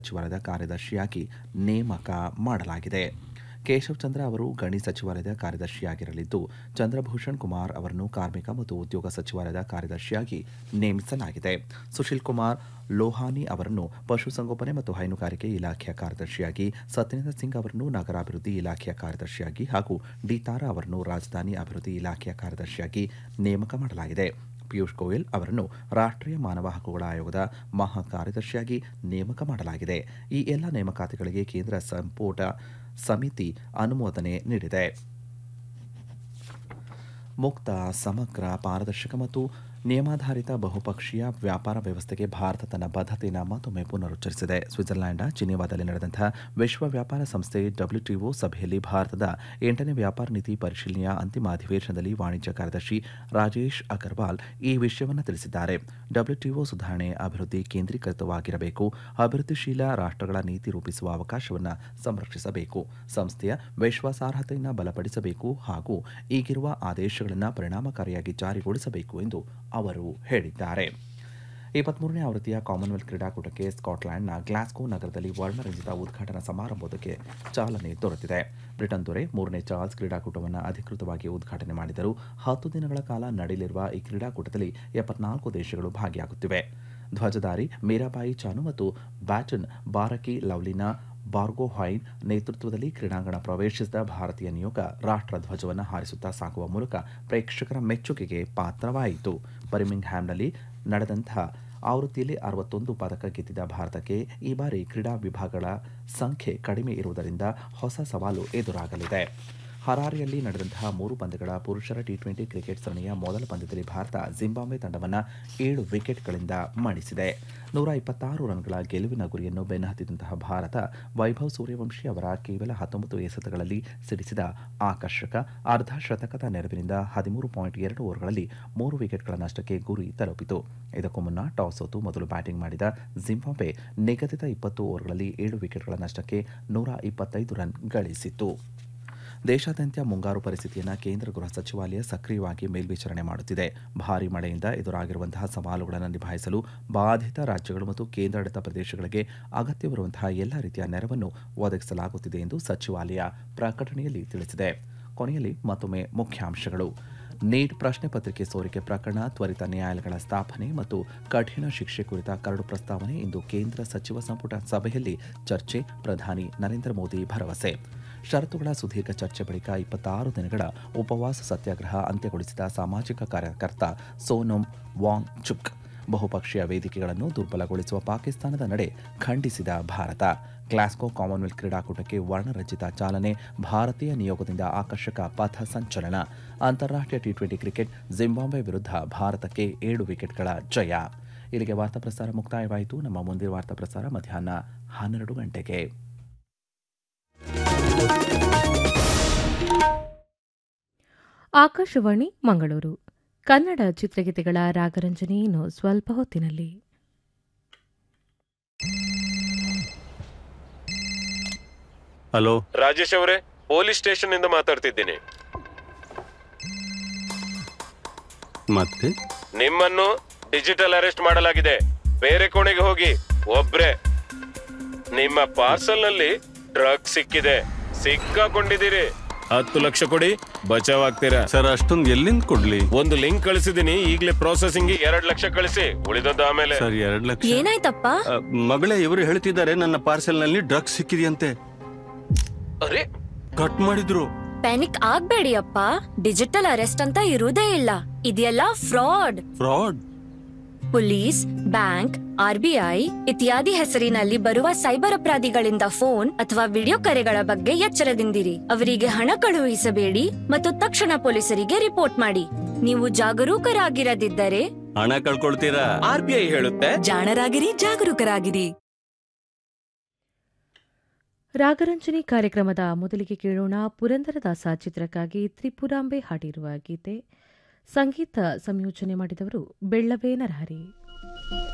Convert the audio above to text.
ಸಚಿವಾಲಯದ ಕಾರ್ಯದರ್ಶಿಯಾಗಿ ನೇಮಕ ಮಾಡಲಾಗಿದೆ ಕೇಶವ್ ಚಂದ್ರ ಅವರು ಗಣಿ ಸಚಿವಾಲಯದ ಕಾರ್ಯದರ್ಶಿಯಾಗಿರಲಿದ್ದು ಚಂದ್ರಭೂಷಣ್ ಕುಮಾರ್ ಅವರನ್ನು ಕಾರ್ಮಿಕ ಮತ್ತು ಉದ್ಯೋಗ ಸಚಿವಾಲಯದ ಕಾರ್ಯದರ್ಶಿಯಾಗಿ ನೇಮಿಸಲಾಗಿದೆ ಸುಶೀಲ್ ಕುಮಾರ್ ಲೋಹಾನಿ ಅವರನ್ನು ಪಶುಸಂಗೋಪನೆ ಮತ್ತು ಹೈನುಗಾರಿಕೆ ಇಲಾಖೆಯ ಕಾರ್ಯದರ್ಶಿಯಾಗಿ ಸತ್ಯೇಂದ್ರ ಸಿಂಗ್ ಅವರನ್ನು ನಗರಾಭಿವೃದ್ಧಿ ಇಲಾಖೆಯ ಕಾರ್ಯದರ್ಶಿಯಾಗಿ ಹಾಗೂ ಡಿ ತಾರಾ ಅವರನ್ನು ರಾಜಧಾನಿ ಅಭಿವೃದ್ಧಿ ಇಲಾಖೆಯ ಕಾರ್ಯದರ್ಶಿಯಾಗಿ ನೇಮಕ ಮಾಡಲಾಗಿದೆ ಪಿಯೂಷ್ ಗೋಯಲ್ ಅವರನ್ನು ರಾಷ್ಟ್ರೀಯ ಮಾನವ ಹಕ್ಕುಗಳ ಆಯೋಗದ ಮಹಾ ಕಾರ್ಯದರ್ಶಿಯಾಗಿ ನೇಮಕ ಮಾಡಲಾಗಿದೆ ಈ ಎಲ್ಲ ನೇಮಕಾತಿಗಳಿಗೆ ಕೇಂದ್ರ ಸಂಪುಟ ಸಮಿತಿ ಅನುಮೋದನೆ ನೀಡಿದೆ ಮುಕ್ತ ಸಮಗ್ರ ಪಾರದರ್ಶಕ ಮತ್ತು ನಿಯಮಾಧಾರಿತ ಬಹುಪಕ್ಷೀಯ ವ್ಯಾಪಾರ ವ್ಯವಸ್ಥೆಗೆ ಭಾರತ ತನ್ನ ಬದ್ಧತೆಯನ್ನು ಮತ್ತೊಮ್ಮೆ ಪುನರುಚ್ಚರಿಸಿದೆ ಸ್ವಿಟ್ಜರ್ಲ್ಯಾಂಡ್ನ ಜಿನೇವಾದಲ್ಲಿ ನಡೆದಂತಹ ವಿಶ್ವ ವ್ಯಾಪಾರ ಸಂಸ್ಥೆ ಡಬ್ಲ್ಯೂಟಿಒ ಸಭೆಯಲ್ಲಿ ಭಾರತದ ಎಂಟನೇ ವ್ಯಾಪಾರ ನೀತಿ ಪರಿಶೀಲನೆಯ ಅಂತಿಮ ಅಧಿವೇಶನದಲ್ಲಿ ವಾಣಿಜ್ಯ ಕಾರ್ಯದರ್ಶಿ ರಾಜೇಶ್ ಅಗರ್ವಾಲ್ ಈ ವಿಷಯವನ್ನು ತಿಳಿಸಿದ್ದಾರೆ ಡಬ್ಲ್ಯೂಟಿಒ ಸುಧಾರಣೆ ಅಭಿವೃದ್ಧಿ ಕೇಂದ್ರೀಕೃತವಾಗಿರಬೇಕು ಅಭಿವೃದ್ಧಿಶೀಲ ರಾಷ್ಟ್ರಗಳ ನೀತಿ ರೂಪಿಸುವ ಅವಕಾಶವನ್ನು ಸಂರಕ್ಷಿಸಬೇಕು ಸಂಸ್ಥೆಯ ವಿಶ್ವಾಸಾರ್ಹತೆಯನ್ನು ಬಲಪಡಿಸಬೇಕು ಹಾಗೂ ಈಗಿರುವ ಆದೇಶಗಳನ್ನು ಪರಿಣಾಮಕಾರಿಯಾಗಿ ಜಾರಿಗೊಳಿಸಬೇಕು ಎಂದು ಅವರು ಹೇಳಿದ್ದಾರೆ ಇಪ್ಪತ್ಮೂರನೇ ಆವೃತ್ತಿಯ ಕಾಮನ್ವೆಲ್ತ್ ಕ್ರೀಡಾಕೂಟಕ್ಕೆ ಸ್ಕಾಟ್ಲೆಂಡ್ನ ಗ್ಲಾಸ್ಗೋ ನಗರದಲ್ಲಿ ವರ್ಣರಂಜಿತ ಉದ್ಘಾಟನಾ ಸಮಾರಂಭಕ್ಕೆ ಚಾಲನೆ ದೊರೆತಿದೆ ಬ್ರಿಟನ್ ದೊರೆ ಮೂರನೇ ಚಾರ್ಲ್ಸ್ ಕ್ರೀಡಾಕೂಟವನ್ನು ಅಧಿಕೃತವಾಗಿ ಉದ್ಘಾಟನೆ ಮಾಡಿದರು ಹತ್ತು ದಿನಗಳ ಕಾಲ ನಡೆಯಲಿರುವ ಈ ಕ್ರೀಡಾಕೂಟದಲ್ಲಿ ಎಪ್ಪತ್ನಾಲ್ಕು ದೇಶಗಳು ಭಾಗಿಯಾಗುತ್ತಿವೆ ಧ್ವಜಧಾರಿ ಮೀರಾಬಾಯಿ ಚಾನು ಮತ್ತು ಬ್ಯಾಟನ್ ಬಾರಕಿ ಲವ್ಲಿನಾ ಬಾರ್ಗೋಹೈನ್ ನೇತೃತ್ವದಲ್ಲಿ ಕ್ರೀಡಾಂಗಣ ಪ್ರವೇಶಿಸಿದ ಭಾರತೀಯ ನಿಯೋಗ ರಾಷ್ಟ್ರ ಧ್ವಜವನ್ನು ಹಾರಿಸುತ್ತಾ ಸಾಗುವ ಮೂಲಕ ಪ್ರೇಕ್ಷಕರ ಮೆಚ್ಚುಗೆಗೆ ಪಾತ್ರವಾಯಿತು ಬರ್ಮಿಂಗ್ಹ್ಯಾಮ್ನಲ್ಲಿ ನಡೆದಂತಹ ಆವೃತ್ತಿಯಲ್ಲಿ ಅರವತ್ತೊಂದು ಪದಕ ಗೆದ್ದಿದ್ದ ಭಾರತಕ್ಕೆ ಈ ಬಾರಿ ಕ್ರೀಡಾ ವಿಭಾಗಗಳ ಸಂಖ್ಯೆ ಕಡಿಮೆ ಇರುವುದರಿಂದ ಹೊಸ ಸವಾಲು ಎದುರಾಗಲಿದೆ ಹರಾರಿಯಲ್ಲಿ ನಡೆದಂತಹ ಮೂರು ಪಂದ್ಯಗಳ ಪುರುಷರ ಟಿ ಟ್ವೆಂಟಿ ಕ್ರಿಕೆಟ್ ಸರಣಿಯ ಮೊದಲ ಪಂದ್ಯದಲ್ಲಿ ಭಾರತ ಜಿಂಬಾಬ್ವೆ ತಂಡವನ್ನು ಏಳು ವಿಕೆಟ್ಗಳಿಂದ ಮಣಿಸಿದೆ ನೂರ ಇಪ್ಪತ್ತಾರು ರನ್ಗಳ ಗೆಲುವಿನ ಗುರಿಯನ್ನು ಬೆನ್ನಹತ್ತಿದಂತಹ ಭಾರತ ವೈಭವ್ ಸೂರ್ಯವಂಶಿ ಅವರ ಕೇವಲ ಹತ್ತೊಂಬತ್ತು ಎಸೆತಗಳಲ್ಲಿ ಸಿಡಿಸಿದ ಆಕರ್ಷಕ ಅರ್ಧ ಶತಕದ ನೆರವಿನಿಂದ ಹದಿಮೂರು ಪಾಯಿಂಟ್ ಎರಡು ಓವರ್ಗಳಲ್ಲಿ ಮೂರು ವಿಕೆಟ್ಗಳ ನಷ್ಟಕ್ಕೆ ಗುರಿ ತಲುಪಿತು ಇದಕ್ಕೂ ಮುನ್ನ ಟಾಸ್ ಸೋತು ಮೊದಲು ಬ್ಯಾಟಿಂಗ್ ಮಾಡಿದ ಜಿಂಬಾಬ್ವೆ ನಿಗದಿತ ಇಪ್ಪತ್ತು ಓವರ್ಗಳಲ್ಲಿ ಏಳು ವಿಕೆಟ್ಗಳ ನಷ್ಟಕ್ಕೆ ನೂರ ಇಪ್ಪತ್ತೈದು ರನ್ ಗಳಿಸಿತು ದೇಶಾದ್ಯಂತ ಮುಂಗಾರು ಪರಿಸ್ಥಿತಿಯನ್ನು ಕೇಂದ್ರ ಗೃಹ ಸಚಿವಾಲಯ ಸಕ್ರಿಯವಾಗಿ ಮೇಲ್ವಿಚಾರಣೆ ಮಾಡುತ್ತಿದೆ ಭಾರೀ ಮಳೆಯಿಂದ ಎದುರಾಗಿರುವಂತಹ ಸವಾಲುಗಳನ್ನು ನಿಭಾಯಿಸಲು ಬಾಧಿತ ರಾಜ್ಯಗಳು ಮತ್ತು ಕೇಂದ್ರಾಡಳಿತ ಪ್ರದೇಶಗಳಿಗೆ ಅಗತ್ಯವಿರುವಂತಹ ಎಲ್ಲ ರೀತಿಯ ನೆರವನ್ನು ಒದಗಿಸಲಾಗುತ್ತಿದೆ ಎಂದು ಸಚಿವಾಲಯ ಪ್ರಕಟಣೆಯಲ್ಲಿ ತಿಳಿಸಿದೆ ಕೊನೆಯಲ್ಲಿ ಮತ್ತೊಮ್ಮೆ ಮುಖ್ಯಾಂಶಗಳು ನೀಟ್ ಪ್ರಶ್ನೆ ಪತ್ರಿಕೆ ಸೋರಿಕೆ ಪ್ರಕರಣ ತ್ವರಿತ ನ್ಯಾಯಾಲಯಗಳ ಸ್ಥಾಪನೆ ಮತ್ತು ಕಠಿಣ ಶಿಕ್ಷೆ ಕುರಿತ ಕರಡು ಪ್ರಸ್ತಾವನೆ ಇಂದು ಕೇಂದ್ರ ಸಚಿವ ಸಂಪುಟ ಸಭೆಯಲ್ಲಿ ಚರ್ಚೆ ಪ್ರಧಾನಿ ನರೇಂದ್ರ ಮೋದಿ ಭರವಸೆ ಷರತ್ತುಗಳ ಸುದೀರ್ಘ ಚರ್ಚೆ ಬಳಿಕ ಇಪ್ಪತ್ತಾರು ದಿನಗಳ ಉಪವಾಸ ಸತ್ಯಾಗ್ರಹ ಅಂತ್ಯಗೊಳಿಸಿದ ಸಾಮಾಜಿಕ ಕಾರ್ಯಕರ್ತ ಸೋನಂ ವಾಂಗ್ ಚುಕ್ ಬಹುಪಕ್ಷೀಯ ವೇದಿಕೆಗಳನ್ನು ದುರ್ಬಲಗೊಳಿಸುವ ಪಾಕಿಸ್ತಾನದ ನಡೆ ಖಂಡಿಸಿದ ಭಾರತ ಗ್ಲಾಸ್ಗೋ ಕಾಮನ್ವೆಲ್ತ್ ಕ್ರೀಡಾಕೂಟಕ್ಕೆ ವರ್ಣರಂಜಿತ ಚಾಲನೆ ಭಾರತೀಯ ನಿಯೋಗದಿಂದ ಆಕರ್ಷಕ ಪಥ ಸಂಚಲನ ಅಂತಾರಾಷ್ಟ್ರೀಯ ಟಿ ಟ್ವೆಂಟಿ ಕ್ರಿಕೆಟ್ ಜಿಂಬಾಬ್ವೆ ವಿರುದ್ಧ ಭಾರತಕ್ಕೆ ಏಳು ವಿಕೆಟ್ಗಳ ಜಯ ಇಲ್ಲಿಗೆ ವಾರ್ತಾ ಪ್ರಸಾರ ಮುಕ್ತಾಯವಾಯಿತು ನಮ್ಮ ಮುಂದಿನ ವಾರ್ತಾ ಪ್ರಸಾರ ಮಧ್ಯಾಹ್ನ ಹನ್ನೆರಡು ಗಂಟೆಗೆ ಆಕಾಶವಾಣಿ ಮಂಗಳೂರು ಕನ್ನಡ ಚಿತ್ರಗೀತೆಗಳ ರಾಗರಂಜನೆ ಇನ್ನು ಸ್ವಲ್ಪ ಹೊತ್ತಿನಲ್ಲಿ ಹಲೋ ರಾಜೇಶ್ ಅವರೇ ಪೊಲೀಸ್ ಸ್ಟೇಷನ್ ಇಂದ ಮಾತಾಡ್ತಿದ್ದೀನಿ ಮತ್ತೆ ನಿಮ್ಮನ್ನು ಡಿಜಿಟಲ್ ಅರೆಸ್ಟ್ ಮಾಡಲಾಗಿದೆ ಬೇರೆ ಕೋಣೆಗೆ ಹೋಗಿ ಒಬ್ರೆ ನಿಮ್ಮ ಪಾರ್ಸಲ್ ನಲ್ಲಿ ಡ್ರಗ್ ಸಿಕ್ಕಿದೆ ಸಿಕ್ಕಾಕೊಂಡಿದ್ದೀರಿ ಹತ್ತು ಲಕ್ಷ ಕೊಡಿ ಬಚಾವ್ ಆಗ್ತೀರಾ ಸರ್ ಅಷ್ಟೊಂದು ಎಲ್ಲಿಂದ ಕೊಡ್ಲಿ ಒಂದು ಲಿಂಕ್ ಕಳಿಸಿದೀನಿ ಈಗಲೇ ಪ್ರೊಸೆಸಿಂಗ್ ಎರಡ್ ಲಕ್ಷ ಕಳಿಸಿ ಉಳಿದದ್ದು ಆಮೇಲೆ ಸರ್ ಎರಡ್ ಲಕ್ಷ ಏನಾಯ್ತಪ್ಪ ಅ, ಮಗಳೇ ಇವರು ಹೇಳ್ತಿದ್ದಾರೆ ನನ್ನ ಪಾರ್ಸೆಲ್ ನಲ್ಲಿ ಡ್ರಗ್ಸ್ ಸಿಕ್ಕಿದೆಯಂತೆ ಅರೆ ಕಟ್ ಮಾಡಿದ್ರು ಪ್ಯಾನಿಕ್ ಆಗ್ಬೇಡಿ ಅಪ್ಪ ಡಿಜಿಟಲ್ ಅರೆಸ್ಟ್ ಅಂತ ಇರುವುದೇ ಇಲ್ಲ ಇದೆಲ್ಲ fraud fraud police bank R B I ಇತ್ಯಾದಿ ಹೆಸರಿನಲ್ಲಿ ಬರುವ ಸೈಬರ್ ಅಪರಾಧಿಗಳಿಂದ ಫೋನ್ ಅಥವಾ ವಿಡಿಯೋ ಕರೆಗಳ ಬಗ್ಗೆ ಎಚ್ಚರದಿಂದಿರಿ ಅವರಿಗೆ ಹಣ ಕಳುಹಿಸಬೇಡಿ ಮತ್ತು ತಕ್ಷಣ ಪೊಲೀಸರಿಗೆ ರಿಪೋರ್ಟ್ ಮಾಡಿ ನೀವು ಜಾಗರೂಕರಾಗಿರದಿದ್ದರೆ ಹಣ ಕಳ್ಕೊಳ್ತೀರಾ ಆರ್ ಬಿ ಐ ಹೇಳುತ್ತೆ ಜಾಣರಾಗಿರಿ ಜಾಗರೂಕರಾಗಿರಿ ರಾಗರಂಜನಿ ಕಾರ್ಯಕ್ರಮದ ಮೊದಲಿಗೆ ಕೇಳೋಣ ಪುರಂದರದಾಸ ಚಿತ್ರಕ್ಕಾಗಿ ತ್ರಿಪುರಾಂಬೆ ಹಾಡಿರುವ ಗೀತೆ ಸಂಗೀತ ಸಂಯೋಜನೆ ಮಾಡಿದವರು ಬೆಳ್ಳವೇ ನರಹರಿ